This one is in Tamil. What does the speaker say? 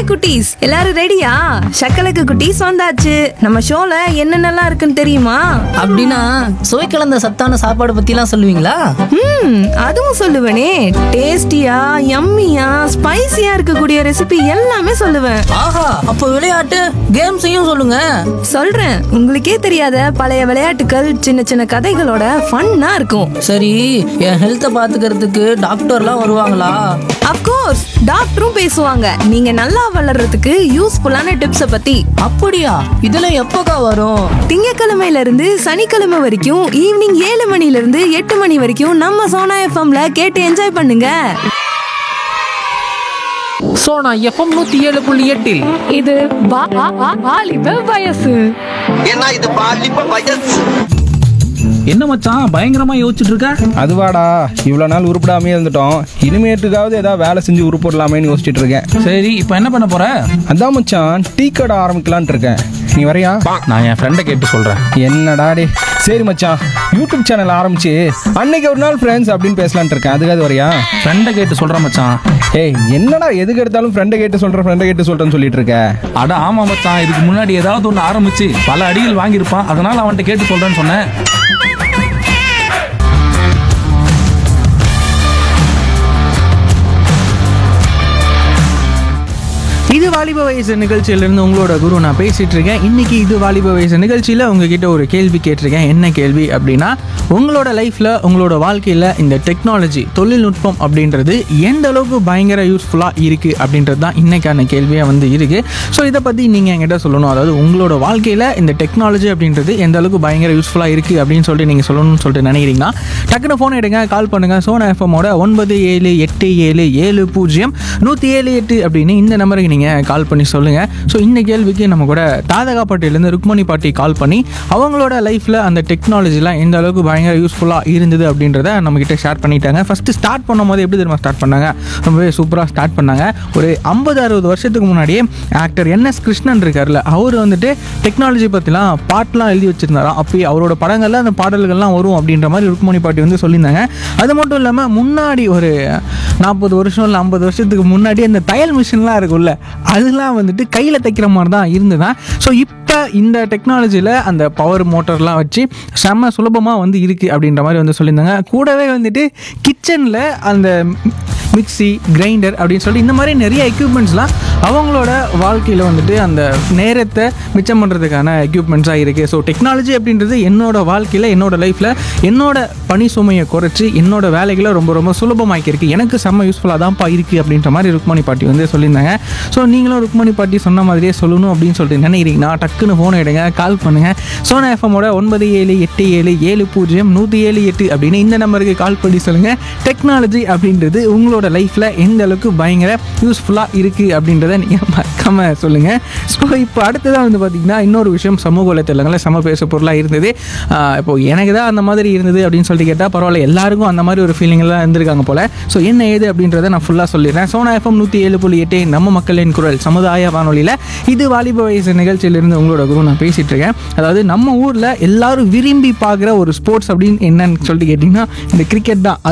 குட்டீஸ் எல்லாரும் ரெடியா சக்கலக்கு குட்டீஸ் வந்தாச்சு நம்ம ஷோல என்னென்னலாம் இருக்குன்னு தெரியுமா அப்படின்னா சுவை கலந்த சத்தான சாப்பாடு பத்திலாம் சொல்லுவீங்களா ம் அதுவும் சொல்லுவேனே டேஸ்டியா யம்மியா ஸ்பைசியா இருக்கக்கூடிய ரெசிபி எல்லாமே சொல்லுவேன் ஆஹா அப்போ விளையாட்டு கேம்ஸையும் சொல்லுங்க சொல்றேன் உங்களுக்கே தெரியாத பழைய விளையாட்டுகள் சின்ன சின்ன கதைகளோட ஃபன்னா இருக்கும் சரி என் ஹெல்த்தை பாத்துக்கிறதுக்கு டாக்டர்லாம் வருவாங்களா அப்கோர்ஸ் டாக்டரும் பேசுவாங்க நீங்க நல்லா வளர்றதுக்கு யூஸ்ஃபுல்லான டிப்ஸை பத்தி அப்படியா இதெல்லாம் எப்போக்கா வரும் திங்கக்கிழமையில இருந்து சனிக்கிழமை வரைக்கும் ஈவினிங் ஏழு மணில இருந்து எட்டு மணி வரைக்கும் நம்ம சோனா எஃப்எம்ல கேட்டு என்ஜாய் பண்ணுங்க சோனா எஃப்எம் நூத்தி ஏழு புள்ளி எட்டில் இது வா- வா- வா- வாலிப வயசு ஏன்னா இது பாலிப்ப வயசு என்ன மச்சான் பயங்கரமா யோசிச்சுட்டு இருக்க அதுவாடா இவ்வளோ நாள் உருப்படாமே இருந்துட்டோம் இனிமேட்டுக்காவது ஏதாவது வேலை செஞ்சு உருப்பிடலாமேன்னு யோசிச்சுட்டு இருக்கேன் சரி இப்போ என்ன பண்ண போற அதான் மச்சான் டீ கடை ஆரம்பிக்கலான்ட்டு இருக்கேன் நீ வரையா நான் என் ஃப்ரெண்டை கேட்டு சொல்றேன் என்னடா டே சரி மச்சான் யூடியூப் சேனல் ஆரம்பிச்சு அன்னைக்கு ஒரு நாள் ஃப்ரெண்ட்ஸ் அப்படின்னு பேசலான்ட்டு இருக்கேன் அதுக்காவது வரையா ஃப்ரெண்டை கேட்டு சொல்றேன் மச்சான் ஏய் என்னடா எதுக்கு எடுத்தாலும் ஃப்ரெண்டை கேட்டு சொல்கிறேன் ஃப்ரெண்டை கேட்டு சொல்கிறேன்னு சொல்லிட்டு இருக்க அட ஆமா மச்சான் இதுக்கு முன்னாடி ஏதாவது ஒன்று ஆரம்பிச்சு பல அடிகள் வாங்கியிருப்பான் அதனால அவன்கிட்ட கேட்டு சொல்றேன்னு சொன்னேன் இது வாலிப வயசு நிகழ்ச்சியிலிருந்து உங்களோட குரு நான் பேசிட்டு இருக்கேன் இன்னைக்கு இது வாலிப வயசு நிகழ்ச்சியில் உங்ககிட்ட ஒரு கேள்வி கேட்டிருக்கேன் என்ன கேள்வி அப்படின்னா உங்களோட லைஃப்பில் உங்களோட வாழ்க்கையில் இந்த டெக்னாலஜி தொழில்நுட்பம் அப்படின்றது எந்த அளவுக்கு பயங்கர யூஸ்ஃபுல்லாக இருக்குது அப்படின்றது தான் இன்னைக்கான கேள்வியாக வந்து இருக்குது ஸோ இதை பற்றி நீங்கள் என்கிட்ட சொல்லணும் அதாவது உங்களோட வாழ்க்கையில் இந்த டெக்னாலஜி அப்படின்றது எந்த அளவுக்கு பயங்கர யூஸ்ஃபுல்லாக இருக்குது அப்படின்னு சொல்லிட்டு நீங்கள் சொல்லணும்னு சொல்லிட்டு நினைக்கிறீங்கன்னா டக்குன்னு ஃபோன் எடுங்க கால் பண்ணுங்கள் சோனா எஃப்எம்மோட ஒன்பது ஏழு எட்டு ஏழு ஏழு பூஜ்ஜியம் நூற்றி ஏழு எட்டு அப்படின்னு இந்த நம்பருக்கு நீங்கள் கால் பண்ணி சொல்லுங்கள் ஸோ இந்த கேள்விக்கு நம்ம கூட தாதகாப்பட்டியிலேருந்து ருக்மணி பாட்டி கால் பண்ணி அவங்களோட லைஃப்பில் அந்த டெக்னாலஜிலாம் எந்த அளவுக்கு பயங்கர யூஸ்ஃபுல்லாக இருந்தது அப்படின்றத நம்மக்கிட்ட ஷேர் பண்ணிட்டாங்க ஃபஸ்ட்டு ஸ்டார்ட் பண்ணும்போது எப்படி தெரியுமா ஸ்டார்ட் பண்ணாங்க ரொம்பவே சூப்பராக ஸ்டார்ட் பண்ணாங்க ஒரு ஐம்பது அறுபது வருஷத்துக்கு முன்னாடியே ஆக்டர் என்எஸ் கிருஷ்ணன் இருக்கார்ல அவர் வந்துட்டு டெக்னாலஜி பற்றிலாம் பாட்டெலாம் எழுதி வச்சிருந்தாராம் அப்படி அவரோட படங்கள்ல அந்த பாடல்கள்லாம் வரும் அப்படின்ற மாதிரி ருக்மணி பாட்டி வந்து சொல்லியிருந்தாங்க அது மட்டும் இல்லாமல் முன்னாடி ஒரு நாற்பது வருஷம் இல்லை ஐம்பது வருஷத்துக்கு முன்னாடி அந்த தையல் மிஷின்லாம் இருக்கும்ல அதெல்லாம் வந்துட்டு கையில் தைக்கிற மாதிரி தான் இருந்ததுதான் ஸோ இப்போ இந்த டெக்னாலஜியில் அந்த பவர் மோட்டர்லாம் வச்சு செம்ம சுலபமாக வந்து இருக்குது அப்படின்ற மாதிரி வந்து சொல்லியிருந்தாங்க கூடவே வந்துட்டு கிச்சனில் அந்த மிக்ஸி கிரைண்டர் அப்படின்னு சொல்லி இந்த மாதிரி நிறைய எக்யூப்மெண்ட்ஸ்லாம் அவங்களோட வாழ்க்கையில் வந்துட்டு அந்த நேரத்தை மிச்சம் பண்ணுறதுக்கான எக்யூப்மெண்ட்ஸாக இருக்குது ஸோ டெக்னாலஜி அப்படின்றது என்னோட வாழ்க்கையில் என்னோட லைஃப்பில் என்னோட பணி சுமையை குறைச்சி என்னோட வேலைகளை ரொம்ப ரொம்ப சுலபமாக்கியிருக்கு எனக்கு செம்ம யூஸ்ஃபுல்லாக தான்ப்பா இருக்குது அப்படின்ற மாதிரி ருக்மணி பாட்டி வந்து சொல்லியிருந்தாங்க ஸோ நீங்களும் ருக்மணி பாட்டி சொன்ன மாதிரியே சொல்லணும் அப்படின்னு சொல்லிட்டு நினைக்கிறீங்கன்னா டக்குன்னு ஃபோன் எடுங்க கால் பண்ணுங்கள் சோனா எஃப்எம்மோட ஒன்பது ஏழு எட்டு ஏழு ஏழு பூஜ்ஜியம் நூற்றி ஏழு எட்டு அப்படின்னு இந்த நம்பருக்கு கால் பண்ணி சொல்லுங்கள் டெக்னாலஜி அப்படின்றது உங்களோட லைஃப்பில் எந்த அளவுக்கு பயங்கர யூஸ்ஃபுல்லாக இருக்குது அப்படின்றத நீங்கள் மறக்காமல் சொல்லுங்கள் ஸோ இப்போ அடுத்ததாக வந்து பார்த்திங்கன்னா இன்னொரு விஷயம் சமூக வலைத்தளங்களில் சம பேச பொருளாக இருந்தது ஆஹ் இப்போ எனக்கு தான் அந்த மாதிரி இருந்தது அப்படின்னு சொல்லிட்டு கேட்டால் பரவாயில்ல எல்லாருக்கும் அந்த மாதிரி ஒரு ஃபீலிங்கெல்லாம் இருந்திருக்காங்க போல் ஸோ என்ன ஏது அப்படின்றத நான் ஃபுல்லாக சொல்லிடுறேன் சோனா எஃப்எம் நூற்றி ஏழு புள்ளி எட்டு நம்ம மக்களின் குரல் சமுதாய வானொலியில் இது வாலிப வயசு நிகழ்ச்சியிலிருந்து உங்களோட குரு நான் பேசிகிட்டு இருக்கேன் அதாவது நம்ம ஊரில் எல்லாரும் விரும்பி பார்க்குற ஒரு ஸ்போர்ட்ஸ் அப்படின்னு என்னன்னு சொல்லிட்டு கேட்டிங்கன்னா இந்த கிரிக்கெட் தான்